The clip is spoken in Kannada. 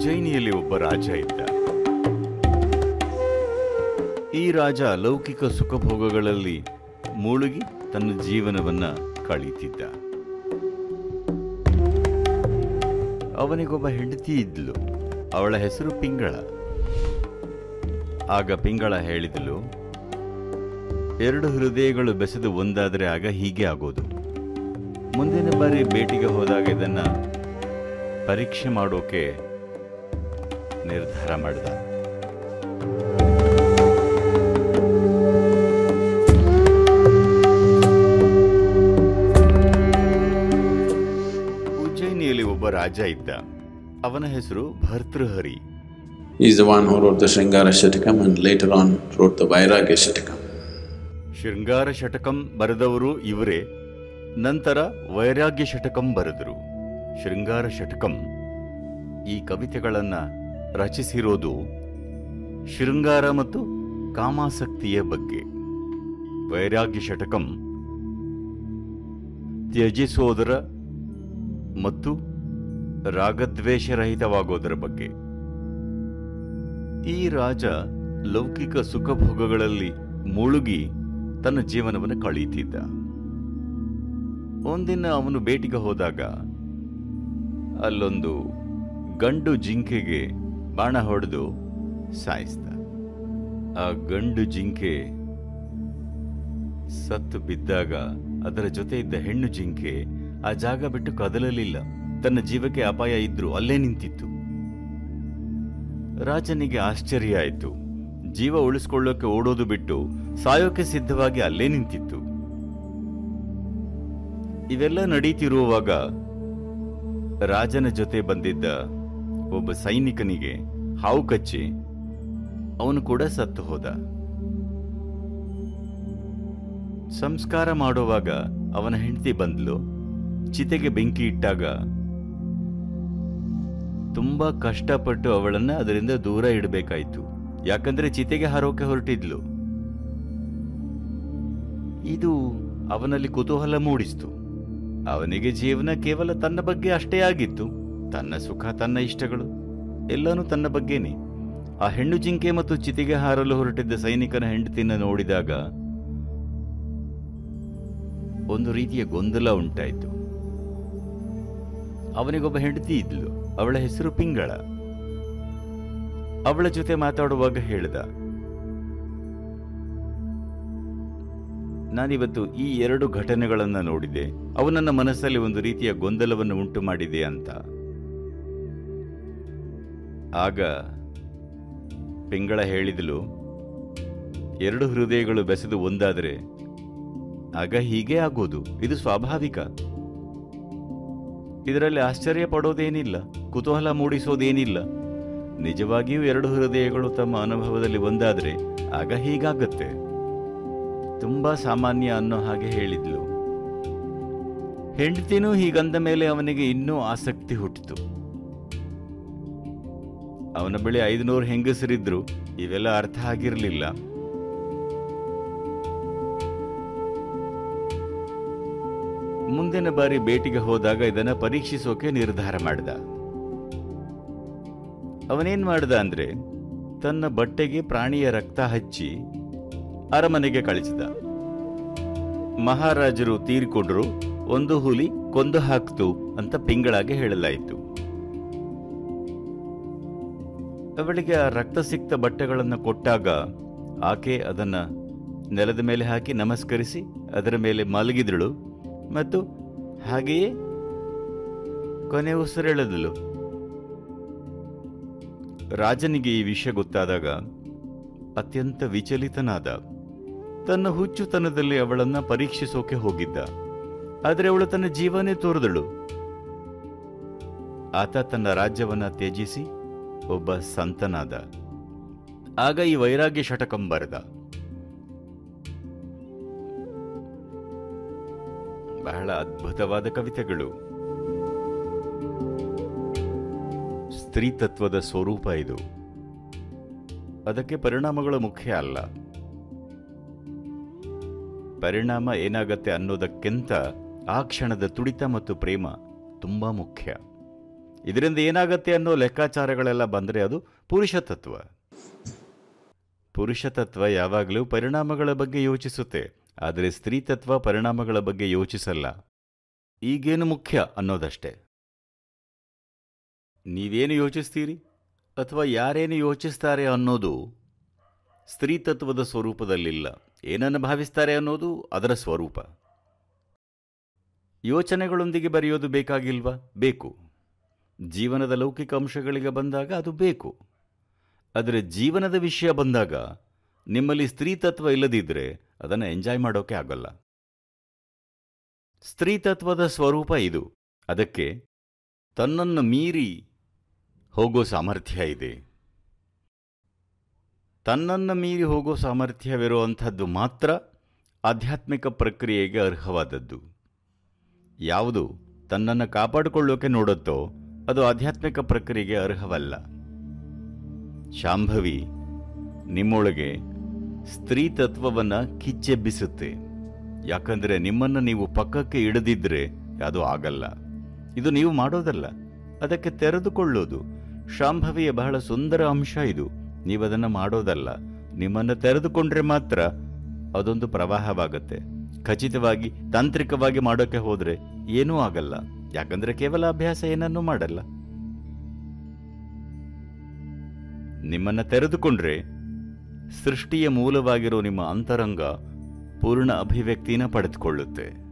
ಉಜ್ಜಯಿನಿಯಲ್ಲಿ ಒಬ್ಬ ರಾಜ ಇದ್ದ ಈ ರಾಜ ಲೌಕಿಕ ಸುಖಭೋಗಗಳಲ್ಲಿ ಮುಳುಗಿ ತನ್ನ ಜೀವನವನ್ನ ಕಳೀತಿದ್ದ ಅವನಿಗೊಬ್ಬ ಹೆಂಡತಿ ಇದ್ಲು ಅವಳ ಹೆಸರು ಪಿಂಗಳ ಆಗ ಪಿಂಗಳ ಹೇಳಿದಳು ಎರಡು ಹೃದಯಗಳು ಬೆಸೆದು ಒಂದಾದರೆ ಆಗ ಹೀಗೆ ಆಗೋದು ಮುಂದಿನ ಬಾರಿ ಭೇಟಿಗೆ ಹೋದಾಗ ಇದನ್ನ ಪರೀಕ್ಷೆ ಮಾಡೋಕೆ ನಿರ್ಧಾರ ಮಾಡಿದ ಉಜ್ಜಯಿನಿಯಲ್ಲಿ ಒಬ್ಬ ರಾಜ ಇದ್ದ ಅವನ ಹೆಸರು Bhartrihari He is the one who wrote the Shringara Shatakam and later on wrote the Vairagya Shatakam. ಶೃಂಗಾರ ಶಟಕಂ ಬರೆದವರು ಇವರೇ ನಂತರ ವೈರಾಗ್ಯ ಶಟಕಂ ಬರೆದರು ಶೃಂಗಾರ ಶಟಕಂ ಈ ಕವಿತೆಗಳನ್ನು ರಚಿಸಿರೋದು ಶೃಂಗಾರ ಮತ್ತು ಕಾಮಾಸಕ್ತಿಯ ಬಗ್ಗೆ ವೈರಾಗ್ಯ ಶಟಕಂ ತ್ಯಜಿಸೋದರ ಮತ್ತು ರಾಗದ್ವೇಷರಹಿತವಾಗೋದರ ಬಗ್ಗೆ ಈ ರಾಜ ಲೌಕಿಕ ಸುಖಭೋಗಗಳಲ್ಲಿ ಮುಳುಗಿ ತನ್ನ ಜೀವನವನ್ನು ಕಳೀತಿದ್ದ ಒಂದಿನ ಅವನು ಭೇಟಿಗೆ ಹೋದಾಗ ಅಲ್ಲೊಂದು ಗಂಡು ಜಿಂಕೆಗೆ ಬಾಣ ಹೊಡೆದು ಸಾಯಿಸ್ದ ಆ ಗಂಡು ಜಿಂಕೆ ಸತ್ತು ಬಿದ್ದಾಗ ಅದರ ಜೊತೆ ಇದ್ದ ಹೆಣ್ಣು ಜಿಂಕೆ ಆ ಜಾಗ ಬಿಟ್ಟು ಕದಲಲಿಲ್ಲ ತನ್ನ ಜೀವಕ್ಕೆ ಅಪಾಯ ಇದ್ರೂ ಅಲ್ಲೇ ನಿಂತಿತ್ತು ರಾಜನಿಗೆ ಆಶ್ಚರ್ಯ ಆಯಿತು ಜೀವ ಉಳಿಸ್ಕೊಳ್ಳೋಕೆ ಓಡೋದು ಬಿಟ್ಟು ಸಾಯೋಕೆ ಸಿದ್ಧವಾಗಿ ಅಲ್ಲೇ ನಿಂತಿತ್ತು ಇವೆಲ್ಲ ನಡೀತಿರುವಾಗ ರಾಜನ ಜೊತೆ ಬಂದಿದ್ದ ಒಬ್ಬ ಸೈನಿಕನಿಗೆ ಹಾವು ಕಚ್ಚಿ ಅವನು ಕೂಡ ಸತ್ತು ಹೋದ ಸಂಸ್ಕಾರ ಮಾಡುವಾಗ ಅವನ ಹೆಂಡತಿ ಬಂದ್ಲು ಚಿತೆಗೆ ಬೆಂಕಿ ಇಟ್ಟಾಗ ತುಂಬಾ ಕಷ್ಟಪಟ್ಟು ಅವಳನ್ನ ಅದರಿಂದ ದೂರ ಇಡಬೇಕಾಯ್ತು ಯಾಕಂದ್ರೆ ಚಿತೆಗೆ ಹಾರೋಕೆ ಹೊರಟಿದ್ಲು ಇದು ಅವನಲ್ಲಿ ಕುತೂಹಲ ಮೂಡಿಸ್ತು ಅವನಿಗೆ ಜೀವನ ಕೇವಲ ತನ್ನ ಬಗ್ಗೆ ಅಷ್ಟೇ ಆಗಿತ್ತು ತನ್ನ ಸುಖ ತನ್ನ ಇಷ್ಟಗಳು ಎಲ್ಲನೂ ತನ್ನ ಬಗ್ಗೆನೇ ಆ ಹೆಣ್ಣು ಜಿಂಕೆ ಮತ್ತು ಚಿತೆಗೆ ಹಾರಲು ಹೊರಟಿದ್ದ ಸೈನಿಕನ ಹೆಂಡತಿನ ನೋಡಿದಾಗ ಒಂದು ರೀತಿಯ ಗೊಂದಲ ಉಂಟಾಯಿತು ಅವನಿಗೊಬ್ಬ ಹೆಂಡತಿ ಇದ್ಲು ಅವಳ ಹೆಸರು ಪಿಂಗಳ ಅವಳ ಜೊತೆ ಮಾತಾಡುವಾಗ ಹೇಳ್ದ ನಾನಿವತ್ತು ಈ ಎರಡು ಘಟನೆಗಳನ್ನ ನೋಡಿದೆ ಅವು ನನ್ನ ಮನಸ್ಸಲ್ಲಿ ಒಂದು ರೀತಿಯ ಗೊಂದಲವನ್ನು ಉಂಟು ಮಾಡಿದೆ ಅಂತ ಆಗ ಪಿಂಗಳ ಹೇಳಿದಳು ಎರಡು ಹೃದಯಗಳು ಬೆಸೆದು ಒಂದಾದರೆ ಆಗ ಹೀಗೆ ಆಗೋದು ಇದು ಸ್ವಾಭಾವಿಕ ಇದರಲ್ಲಿ ಆಶ್ಚರ್ಯ ಪಡೋದೇನಿಲ್ಲ ಕುತೂಹಲ ಮೂಡಿಸೋದೇನಿಲ್ಲ ನಿಜವಾಗಿಯೂ ಎರಡು ಹೃದಯಗಳು ತಮ್ಮ ಅನುಭವದಲ್ಲಿ ಒಂದಾದ್ರೆ ಆಗ ಹೀಗಾಗತ್ತೆ ತುಂಬಾ ಸಾಮಾನ್ಯ ಅನ್ನೋ ಹಾಗೆ ಹೇಳಿದ್ಲು ಹೆಂಡತಿನೂ ಹೀಗಂದ ಮೇಲೆ ಅವನಿಗೆ ಇನ್ನೂ ಆಸಕ್ತಿ ಹುಟ್ಟಿತು ಅವನ ಬಳಿ ಐದುನೂರು ಹೆಂಗಸರಿದ್ರು ಇವೆಲ್ಲ ಅರ್ಥ ಆಗಿರಲಿಲ್ಲ ಮುಂದಿನ ಬಾರಿ ಭೇಟಿಗೆ ಹೋದಾಗ ಇದನ್ನ ಪರೀಕ್ಷಿಸೋಕೆ ನಿರ್ಧಾರ ಮಾಡಿದ ಅವನೇನ್ ಮಾಡ್ದ ಅಂದ್ರೆ ತನ್ನ ಬಟ್ಟೆಗೆ ಪ್ರಾಣಿಯ ರಕ್ತ ಹಚ್ಚಿ ಅರಮನೆಗೆ ಕಳಿಸಿದ ಮಹಾರಾಜರು ತೀರಿಕೊಂಡ್ರು ಒಂದು ಹುಲಿ ಕೊಂದು ಹಾಕ್ತು ಅಂತ ಪಿಂಗಳಾಗೆ ಹೇಳಲಾಯಿತು ಅವಳಿಗೆ ಆ ರಕ್ತ ಸಿಕ್ತ ಬಟ್ಟೆಗಳನ್ನು ಕೊಟ್ಟಾಗ ಆಕೆ ಅದನ್ನ ನೆಲದ ಮೇಲೆ ಹಾಕಿ ನಮಸ್ಕರಿಸಿ ಅದರ ಮೇಲೆ ಮಲಗಿದಳು ಮತ್ತು ಹಾಗೆಯೇ ಕೊನೆ ಉಸಿರೆಳೆದಳು ರಾಜನಿಗೆ ಈ ವಿಷಯ ಗೊತ್ತಾದಾಗ ಅತ್ಯಂತ ವಿಚಲಿತನಾದ ತನ್ನ ಹುಚ್ಚುತನದಲ್ಲಿ ಅವಳನ್ನ ಪರೀಕ್ಷಿಸೋಕೆ ಹೋಗಿದ್ದ ಆದರೆ ಅವಳು ತನ್ನ ಜೀವನೇ ತೋರಿದಳು ಆತ ತನ್ನ ರಾಜ್ಯವನ್ನ ತ್ಯಜಿಸಿ ಒಬ್ಬ ಸಂತನಾದ ಆಗ ಈ ವೈರಾಗ್ಯ ಶಟಕಂ ಬರೆದ ಬಹಳ ಅದ್ಭುತವಾದ ಕವಿತೆಗಳು ಸ್ತ್ರೀತತ್ವದ ಸ್ವರೂಪ ಇದು ಅದಕ್ಕೆ ಪರಿಣಾಮಗಳು ಮುಖ್ಯ ಅಲ್ಲ ಪರಿಣಾಮ ಏನಾಗತ್ತೆ ಅನ್ನೋದಕ್ಕಿಂತ ಆ ಕ್ಷಣದ ತುಡಿತ ಮತ್ತು ಪ್ರೇಮ ತುಂಬಾ ಮುಖ್ಯ ಇದರಿಂದ ಏನಾಗತ್ತೆ ಅನ್ನೋ ಲೆಕ್ಕಾಚಾರಗಳೆಲ್ಲ ಬಂದರೆ ಅದು ಪುರುಷ ತತ್ವ ಪುರುಷ ತತ್ವ ಯಾವಾಗಲೂ ಪರಿಣಾಮಗಳ ಬಗ್ಗೆ ಯೋಚಿಸುತ್ತೆ ಆದರೆ ಸ್ತ್ರೀ ತತ್ವ ಪರಿಣಾಮಗಳ ಬಗ್ಗೆ ಯೋಚಿಸಲ್ಲ ಈಗೇನು ಮುಖ್ಯ ಅನ್ನೋದಷ್ಟೇ ನೀವೇನು ಯೋಚಿಸ್ತೀರಿ ಅಥವಾ ಯಾರೇನು ಯೋಚಿಸ್ತಾರೆ ಅನ್ನೋದು ಸ್ತ್ರೀ ತತ್ವದ ಸ್ವರೂಪದಲ್ಲಿಲ್ಲ ಏನನ್ನು ಭಾವಿಸ್ತಾರೆ ಅನ್ನೋದು ಅದರ ಸ್ವರೂಪ ಯೋಚನೆಗಳೊಂದಿಗೆ ಬರೆಯೋದು ಬೇಕಾಗಿಲ್ವಾ ಬೇಕು ಜೀವನದ ಲೌಕಿಕ ಅಂಶಗಳಿಗೆ ಬಂದಾಗ ಅದು ಬೇಕು ಆದರೆ ಜೀವನದ ವಿಷಯ ಬಂದಾಗ ನಿಮ್ಮಲ್ಲಿ ಸ್ತ್ರೀ ತತ್ವ ಇಲ್ಲದಿದ್ದರೆ ಅದನ್ನು ಎಂಜಾಯ್ ಮಾಡೋಕೆ ಆಗಲ್ಲ ಸ್ತ್ರೀ ತತ್ವದ ಸ್ವರೂಪ ಇದು ಅದಕ್ಕೆ ತನ್ನನ್ನು ಮೀರಿ ಹೋಗೋ ಸಾಮರ್ಥ್ಯ ಇದೆ ತನ್ನನ್ನು ಮೀರಿ ಹೋಗೋ ಸಾಮರ್ಥ್ಯವಿರುವಂಥದ್ದು ಮಾತ್ರ ಆಧ್ಯಾತ್ಮಿಕ ಪ್ರಕ್ರಿಯೆಗೆ ಅರ್ಹವಾದದ್ದು ಯಾವುದು ತನ್ನನ್ನು ಕಾಪಾಡಿಕೊಳ್ಳೋಕೆ ನೋಡುತ್ತೋ ಅದು ಆಧ್ಯಾತ್ಮಿಕ ಪ್ರಕ್ರಿಯೆಗೆ ಅರ್ಹವಲ್ಲ ಶಾಂಭವಿ ನಿಮ್ಮೊಳಗೆ ಸ್ತ್ರೀ ತತ್ವವನ್ನು ಕಿಚ್ಚೆಬ್ಬಿಸುತ್ತೆ ಯಾಕಂದರೆ ನಿಮ್ಮನ್ನು ನೀವು ಪಕ್ಕಕ್ಕೆ ಇಡದಿದ್ರೆ ಅದು ಆಗಲ್ಲ ಇದು ನೀವು ಮಾಡೋದಲ್ಲ ಅದಕ್ಕೆ ತೆರೆದುಕೊಳ್ಳೋದು ಶಾಂಭವಿಯ ಬಹಳ ಸುಂದರ ಅಂಶ ಇದು ನೀವದನ್ನು ಮಾಡೋದಲ್ಲ ನಿಮ್ಮನ್ನು ತೆರೆದುಕೊಂಡ್ರೆ ಮಾತ್ರ ಅದೊಂದು ಪ್ರವಾಹವಾಗುತ್ತೆ ಖಚಿತವಾಗಿ ತಾಂತ್ರಿಕವಾಗಿ ಮಾಡೋಕೆ ಹೋದ್ರೆ ಏನೂ ಆಗಲ್ಲ ಯಾಕಂದ್ರೆ ಕೇವಲ ಅಭ್ಯಾಸ ಏನನ್ನೂ ಮಾಡಲ್ಲ ನಿಮ್ಮನ್ನ ತೆರೆದುಕೊಂಡ್ರೆ ಸೃಷ್ಟಿಯ ಮೂಲವಾಗಿರೋ ನಿಮ್ಮ ಅಂತರಂಗ ಪೂರ್ಣ ಅಭಿವ್ಯಕ್ತಿನ ಪಡೆದುಕೊಳ್ಳುತ್ತೆ